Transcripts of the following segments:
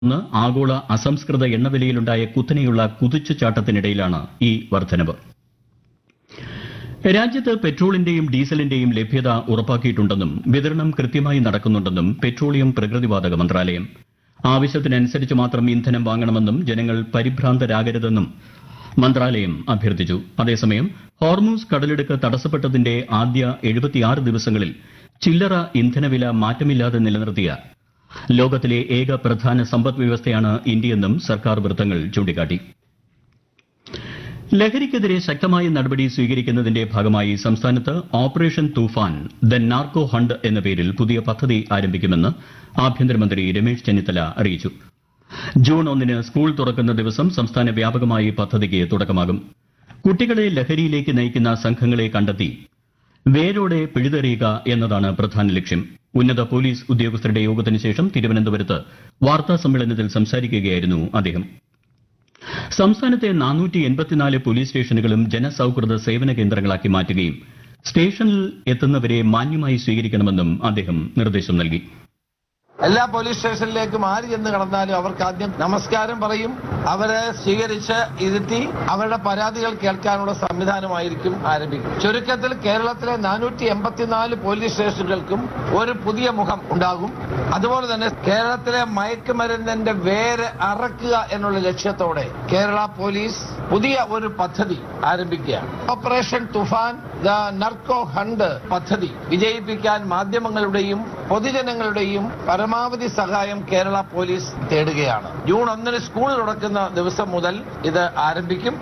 തുടർന്ന് ആഗോള അസംസ്കൃത എണ്ണവിലയിലുണ്ടായ കുത്തനെയുള്ള കുതിച്ചുചാട്ടത്തിനിടയിലാണ് ഈ വർദ്ധനവ് രാജ്യത്ത് പെട്രോളിന്റെയും ഡീസലിന്റെയും ലഭ്യത ഉറപ്പാക്കിയിട്ടുണ്ടെന്നും വിതരണം കൃത്യമായി നടക്കുന്നുണ്ടെന്നും പെട്രോളിയം പ്രകൃതിവാതക മന്ത്രാലയം ആവശ്യത്തിനനുസരിച്ച് മാത്രം ഇന്ധനം വാങ്ങണമെന്നും ജനങ്ങൾ പരിഭ്രാന്തരാകരുതെന്നും മന്ത്രാലയം അഭ്യർത്ഥിച്ചു അതേസമയം ഹോർമൂസ് കടലിടുക്ക് തടസ്സപ്പെട്ടതിന്റെ ആദ്യ ദിവസങ്ങളിൽ ചില്ലറ ഇന്ധനവില മാറ്റമില്ലാതെ നിലനിർത്തിയ ലോകത്തിലെ ഏക പ്രധാന സമ്പദ് വ്യവസ്ഥയാണ് ഇന്ത്യയെന്നും സർക്കാർ വൃത്തങ്ങൾ ചൂണ്ടിക്കാട്ടി ലഹരിക്കെതിരെ ശക്തമായ നടപടി സ്വീകരിക്കുന്നതിന്റെ ഭാഗമായി സംസ്ഥാനത്ത് operation Toofan the narco hunt എന്ന പേരിൽ പുതിയ പദ്ധതി ആരംഭിക്കുമെന്ന് ആഭ്യന്തരമന്ത്രി രമേശ് ചെന്നിത്തല അറിയിച്ചു ജൂൺ ഒന്നിന് സ്കൂൾ തുറക്കുന്ന ദിവസം സംസ്ഥാന വ്യാപകമായി പദ്ധതിക്ക് തുടക്കമാകും കുട്ടികളെ ലഹരിയിലേക്ക് നയിക്കുന്ന സംഘങ്ങളെ കണ്ടെത്തി വേരോടെ പിഴുതെറിയുക എന്നതാണ് പ്രധാന ലക്ഷ്യം ഉന്നത പോലീസ് ഉദ്യോഗസ്ഥരുടെ യോഗത്തിന് ശേഷം തിരുവനന്തപുരത്ത് വാർത്താ സമ്മേളനത്തിൽ സംസാരിക്കുകയായിരുന്നു അദ്ദേഹം സംസ്ഥാനത്തെ പോലീസ് സ്റ്റേഷനുകളും ജനസൌഹൃദ സേവന കേന്ദ്രങ്ങളാക്കി മാറ്റുകയും സ്റ്റേഷനിൽ എത്തുന്നവരെ മാന്യമായി സ്വീകരിക്കണമെന്നും അദ്ദേഹം നിർദ്ദേശം നൽകി എല്ലാ പോലീസ് സ്റ്റേഷനിലേക്കും ആര് ചെന്ന് കടന്നാലും അവർക്ക് ആദ്യം നമസ്കാരം പറയും അവരെ സ്വീകരിച്ച് ഇരുത്തി അവരുടെ പരാതികൾ കേൾക്കാനുള്ള സംവിധാനമായിരിക്കും ആരംഭിക്കും ചുരുക്കത്തിൽ കേരളത്തിലെ നാനൂറ്റി എൺപത്തിനാല് പോലീസ് സ്റ്റേഷനുകൾക്കും ഒരു പുതിയ മുഖം ഉണ്ടാകും അതുപോലെ തന്നെ കേരളത്തിലെ മയക്കുമരുന്നിന്റെ വേര് അറക്കുക എന്നുള്ള ലക്ഷ്യത്തോടെ കേരള പോലീസ് പുതിയ ഒരു പദ്ധതി ആരംഭിക്കുകയാണ് operation Toofan the narco hunt പദ്ധതി വിജയിപ്പിക്കാൻ മാധ്യമങ്ങളുടെയും പൊതുജനങ്ങളുടെയും പരമാവധി സഹായം കേരള പോലീസ് തേടുകയാണ് ജൂൺ ഒന്നിന് സ്കൂൾ തുറക്കുന്ന ദിവസം മുതൽ ഇത് ആരംഭിക്കും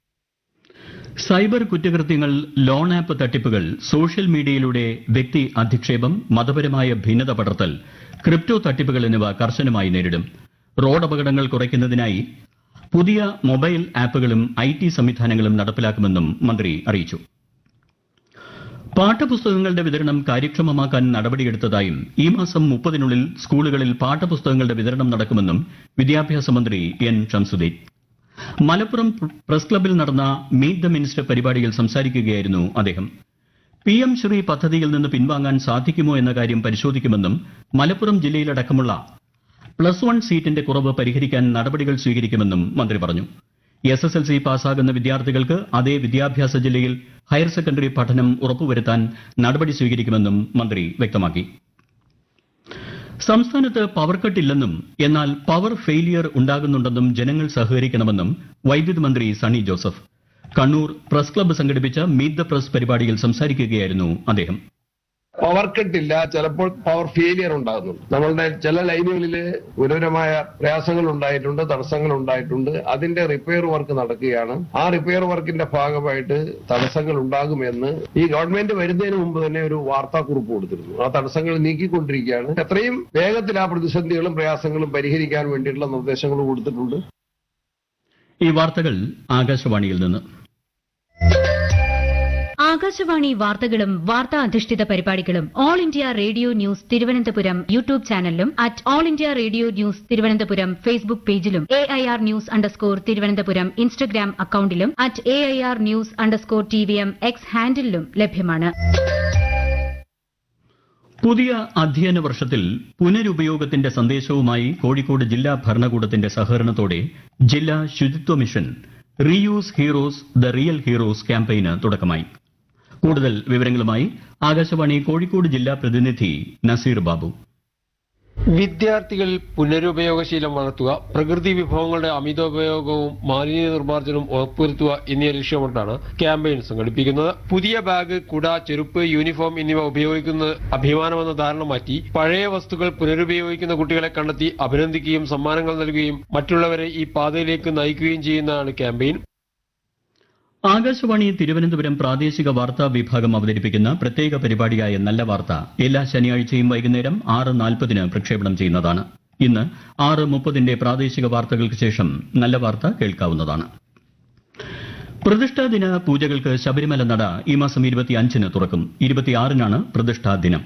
സൈബർ കുറ്റകൃത്യങ്ങൾ ലോൺ ആപ്പ് തട്ടിപ്പുകൾ സോഷ്യൽ മീഡിയയിലൂടെ വ്യക്തി അധിക്ഷേപം മതപരമായ ഭിന്നത പടർത്തൽ ക്രിപ്റ്റോ തട്ടിപ്പുകൾ എന്നിവ കർശനമായി നേരിടും റോഡ് അപകടങ്ങൾ കുറയ്ക്കുന്നതിനായി പുതിയ മൊബൈൽ ആപ്പുകളും ഐ ടി സംവിധാനങ്ങളും നടപ്പിലാക്കുമെന്നും മന്ത്രി അറിയിച്ചു പാഠപുസ്തകങ്ങളുടെ വിതരണം കാര്യക്ഷമമാക്കാൻ നടപടിയെടുത്തതായും ഈ മാസം മുപ്പതിനുള്ളിൽ സ്കൂളുകളിൽ പാഠപുസ്തകങ്ങളുടെ വിതരണം നടക്കുമെന്നും വിദ്യാഭ്യാസ മന്ത്രി എൻ ഷംസുദ്ദീൻ മലപ്പുറം പ്രസ് ക്ലബ്ബിൽ നടന്ന മീറ്റ് ദ മിനിസ്റ്റർ പരിപാടിയിൽ സംസാരിക്കുകയായിരുന്നു അദ്ദേഹം പി എം ശ്രീ പദ്ധതിയിൽ നിന്ന് പിൻവാങ്ങാൻ സാധിക്കുമോ എന്ന കാര്യം പരിശോധിക്കുമെന്നും മലപ്പുറം ജില്ലയിലടക്കമുള്ള പ്ലസ് വൺ സീറ്റിന്റെ കുറവ് പരിഹരിക്കാൻ നടപടികൾ സ്വീകരിക്കുമെന്നും മന്ത്രി പറഞ്ഞു എസ് എസ് എൽ സി പാസ്സാകുന്ന വിദ്യാർത്ഥികൾക്ക് അതേ വിദ്യാഭ്യാസ ജില്ലയിൽ ഹയർ സെക്കൻഡറി പഠനം ഉറപ്പുവരുത്താൻ നടപടി സ്വീകരിക്കുമെന്നും മന്ത്രി വ്യക്തമാക്കി സംസ്ഥാനത്ത് പവർ കട്ട് ഇല്ലെന്നും എന്നാൽ പവർ ഫെയിലിയർ ഉണ്ടാകുന്നുണ്ടെന്നും ജനങ്ങൾ സഹകരിക്കണമെന്നും വൈദ്യുതി മന്ത്രി സണ്ണി ജോസഫ് കണ്ണൂർ പ്രസ് ക്ലബ്ബ് സംഘടിപ്പിച്ച മീറ്റ് ദ പ്രസ് പരിപാടിയിൽ സംസാരിക്കുകയായിരുന്നു അദ്ദേഹം പവർ കട്ട് ഇല്ല ചിലപ്പോൾ പവർ ഫെയിലിയർ ഉണ്ടാകുന്നുണ്ട് നമ്മളുടെ ചില ലൈനുകളിൽ ഗുരുതരമായ പ്രയാസങ്ങൾ ഉണ്ടായിട്ടുണ്ട് തടസ്സങ്ങൾ ഉണ്ടായിട്ടുണ്ട് അതിന്റെ റിപ്പയർ വർക്ക് നടക്കുകയാണ് ആ റിപ്പയർ വർക്കിന്റെ ഭാഗമായിട്ട് തടസ്സങ്ങൾ ഉണ്ടാകുമെന്ന് ഈ ഗവൺമെന്റ് വരുന്നതിന് മുമ്പ് തന്നെ ഒരു വാർത്താക്കുറിപ്പ് കൊടുത്തിരുന്നു ആ തടസ്സങ്ങൾ നീക്കിക്കൊണ്ടിരിക്കുകയാണ് എത്രയും വേഗത്തിൽ ആ പ്രതിസന്ധികളും പ്രയാസങ്ങളും പരിഹരിക്കാൻ വേണ്ടിയിട്ടുള്ള നിർദ്ദേശങ്ങൾ കൊടുത്തിട്ടുണ്ട് ഈ വാർത്തകൾ ആകാശവാണിയിൽ നിന്ന് ആകാശവാണി വാർത്തകളും വാർത്താ അധിഷ്ഠിത പരിപാടികളും all India radio news Thiruvananthapuram YouTube ചാനലിലും at all India radio news Thiruvananthapuram Facebook പേജിലും A I R news underscore Thiruvananthapuram Instagram അക്കൌണ്ടിലും at A I R news underscore T V M X ഹാൻഡിലും ലഭ്യമാണ് പുതിയ അധ്യയന വർഷത്തിൽ പുനരുപയോഗത്തിന്റെ സന്ദേശവുമായി കോഴിക്കോട് ജില്ലാ ഭരണകൂടത്തിന്റെ സഹകരണത്തോടെ ജില്ലാ ശുചിത്വ mission reuse heroes the real heroes ക്യാമ്പയിന് തുടക്കമായി കൂടുതൽ വിവരങ്ങളുമായി ആകാശവാണി കോഴിക്കോട് ജില്ലാ പ്രതിനിധി നസീർ ബാബു വിദ്യാർത്ഥികളിൽ പുനരുപയോഗശീലം വളർത്തുക പ്രകൃതി വിഭവങ്ങളുടെ അമിതോപയോഗവും മാലിന്യ നിർമ്മാർജ്ജനവും ഉറപ്പുവരുത്തുക എന്നിവ ലക്ഷ്യമിട്ടാണ് ക്യാമ്പയിൻ സംഘടിപ്പിക്കുന്നത് പുതിയ ബാഗ് കുട ചെരുപ്പ് യൂണിഫോം എന്നിവ ഉപയോഗിക്കുന്നത് അഭിമാനമെന്ന ധാരണ മാറ്റി പഴയ വസ്തുക്കൾ പുനരുപയോഗിക്കുന്ന കുട്ടികളെ കണ്ടെത്തി അഭിനന്ദിക്കുകയും സമ്മാനങ്ങൾ നൽകുകയും മറ്റുള്ളവരെ ഈ പാതയിലേക്ക് നയിക്കുകയും ചെയ്യുന്നതാണ് ക്യാമ്പയിൻ ആകാശവാണി തിരുവനന്തപുരം പ്രാദേശിക വാർത്താ വിഭാഗം അവതരിപ്പിക്കുന്ന പ്രത്യേക പരിപാടിയായ നല്ല വാർത്ത എല്ലാ ശനിയാഴ്ചയും വൈകുന്നേരം ആറ് നാൽപ്പതിന് പ്രക്ഷേപണം ചെയ്യുന്നതാണ് ഇന്ന് ആറ് മുപ്പതിന്റെ പ്രാദേശിക വാർത്തകൾക്ക് ശേഷം നല്ല വാർത്ത കേൾക്കാവുന്നതാണ് പ്രതിഷ്ഠാ ദിന പൂജകൾക്ക് ശബരിമല നട ഈ മാസം ഇരുപത്തിയഞ്ചിന് തുറക്കും ഇരുപത്തിയാറിനാണ് പ്രതിഷ്ഠാ ദിനം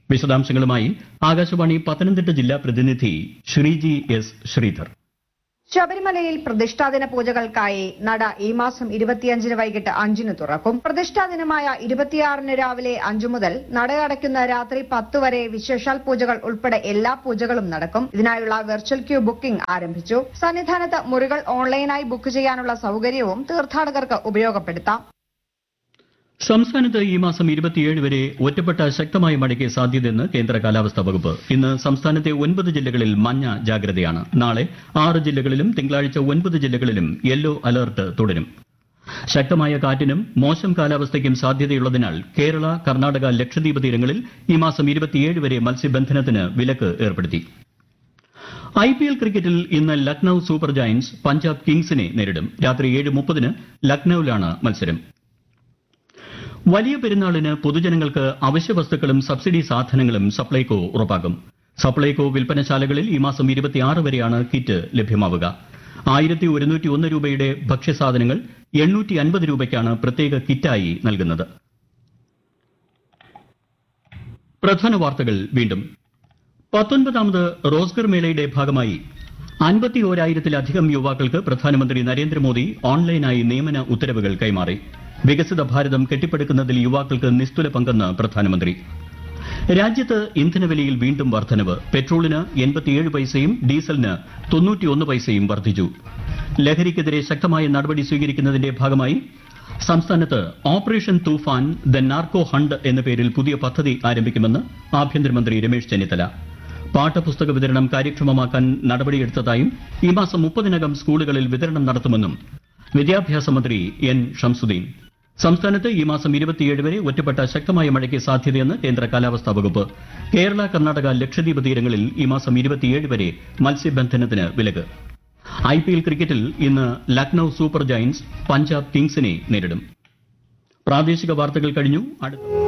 വിശദാംശങ്ങളുമായി ആകാശവാണി പത്തനംതിട്ട ജില്ലാ പ്രതിനിധി ശ്രീജി എസ് ശ്രീധർ ശബരിമലയിൽ പ്രതിഷ്ഠാദിന പൂജകൾക്കായി നട ഈ മാസം ഇരുപത്തിയഞ്ചിന് വൈകിട്ട് അഞ്ചിന് തുറക്കും പ്രതിഷ്ഠാദിനമായ ഇരുപത്തിയാറിന് രാവിലെ അഞ്ചു മുതൽ നട അടയ്ക്കുന്ന രാത്രി പത്ത് വരെ വിശേഷാൽ പൂജകൾ ഉൾപ്പെടെ എല്ലാ പൂജകളും നടക്കും ഇതിനായുള്ള വെർച്വൽ ക്യൂ ബുക്കിംഗ് ആരംഭിച്ചു സന്നിധാനത്ത് മുറികൾ ഓൺലൈനായി ബുക്ക് ചെയ്യാനുള്ള സൗകര്യവും തീർത്ഥാടകർക്ക് ഉപയോഗപ്പെടുത്താം സംസ്ഥാനത്ത് ഈ മാസം ഇരുപത്തിയേഴ് വരെ ഒറ്റപ്പെട്ട ശക്തമായ മഴയ്ക്ക് സാധ്യതയെന്ന് കേന്ദ്ര കാലാവസ്ഥാ വകുപ്പ് ഇന്ന് സംസ്ഥാനത്തെ ഒൻപത് ജില്ലകളിൽ മഞ്ഞ ജാഗ്രതയാണ് നാളെ ആറ് ജില്ലകളിലും തിങ്കളാഴ്ച ഒൻപത് ജില്ലകളിലും യെല്ലോ അലർട്ട് തുടരും ശക്തമായ കാറ്റിനും മോശം കാലാവസ്ഥയ്ക്കും സാധ്യതയുള്ളതിനാൽ കേരള കർണാടക ലക്ഷദ്വീപ് തീരങ്ങളിൽ ഈ മാസം ഇരുപത്തിയേഴ് വരെ മത്സ്യബന്ധനത്തിന് വിലക്ക് ഏർപ്പെടുത്തി ഐ പി എൽ ക്രിക്കറ്റിൽ ഇന്ന് ലക്നൌ സൂപ്പർ ജയന്റ്സ് പഞ്ചാബ് കിങ്സിനെ നേരിടും രാത്രി ഏഴ് മുപ്പതിന് ലക്നൌവിലാണ് മത്സരം വലിയ പെരുന്നാളിന് പൊതുജനങ്ങൾക്ക് അവശ്യ വസ്തുക്കളും സബ്സിഡി സാധനങ്ങളും സപ്ലൈകോ ഉറപ്പാക്കും സപ്ലൈകോ വിൽപ്പനശാലകളിൽ ഈ മാസം ഇരുപത്തിയാറ് വരെയാണ് കിറ്റ് ലഭ്യമാവുക ആയിരത്തി ഒരുന്നൂറ്റി ഒന്ന് രൂപയുടെ ഭക്ഷ്യസാധനങ്ങൾ എണ്ണൂറ്റി അൻപത് രൂപയ്ക്കാണ് പ്രത്യേക കിറ്റായി നൽകുന്നത് പ്രധാന വാർത്തകൾ വീണ്ടും പത്തൊൻപതാമത് റോസ്ഗർ മേളയുടെ ഭാഗമായി അൻപത്തി ഓരായിരത്തിലധികം യുവാക്കൾക്ക് പ്രധാനമന്ത്രി നരേന്ദ്രമോദി ഓൺലൈനായി നിയമന ഉത്തരവുകൾ കൈമാറി വികസിത ഭാരതം കെട്ടിപ്പടുക്കുന്നതിൽ യുവാക്കൾക്ക് നിസ്തുല പങ്കെന്ന് പ്രധാനമന്ത്രി രാജ്യത്ത് ഇന്ധനവിലയിൽ വീണ്ടും വർധനവ് പെട്രോളിന് എൺപത്തിയേഴ് പൈസയും ഡീസലിന് തൊണ്ണൂറ്റിയൊന്ന് പൈസയും വർദ്ധിച്ചു ലഹരിക്കെതിരെ ശക്തമായ നടപടി സ്വീകരിക്കുന്നതിന്റെ ഭാഗമായി സംസ്ഥാനത്ത് operation Toofan the narco hunt എന്ന പേരിൽ പുതിയ പദ്ധതി ആരംഭിക്കുമെന്ന് ആഭ്യന്തരമന്ത്രി രമേശ് ചെന്നിത്തല പാഠപുസ്തക വിതരണം കാര്യക്ഷമമാക്കാൻ നടപടിയെടുത്തതായും ഈ മാസം മുപ്പതിനകം സ്കൂളുകളിൽ വിതരണം നടത്തുമെന്നും വിദ്യാഭ്യാസ മന്ത്രി എൻ ഷംസുദ്ദീൻ സംസ്ഥാനത്ത് ഈ മാസം ഇരുപത്തിയേഴ് വരെ ഒറ്റപ്പെട്ട ശക്തമായ മഴയ്ക്ക് സാധ്യതയെന്ന് കേന്ദ്ര കാലാവസ്ഥാ വകുപ്പ് കേരള കർണാടക ലക്ഷദ്വീപ് തീരങ്ങളിൽ ഈ മാസം ഇരുപത്തിയേഴ് വരെ മത്സ്യബന്ധനത്തിന് വിലക്ക് ഐ പി എൽ ക്രിക്കറ്റിൽ ഇന്ന് ലക്നൌ സൂപ്പർ ജയന്റ്സ് പഞ്ചാബ് കിങ്സിനെ നേരിടും പ്രാദേശിക വാർത്തകൾ കഴിഞ്ഞു അടുത്ത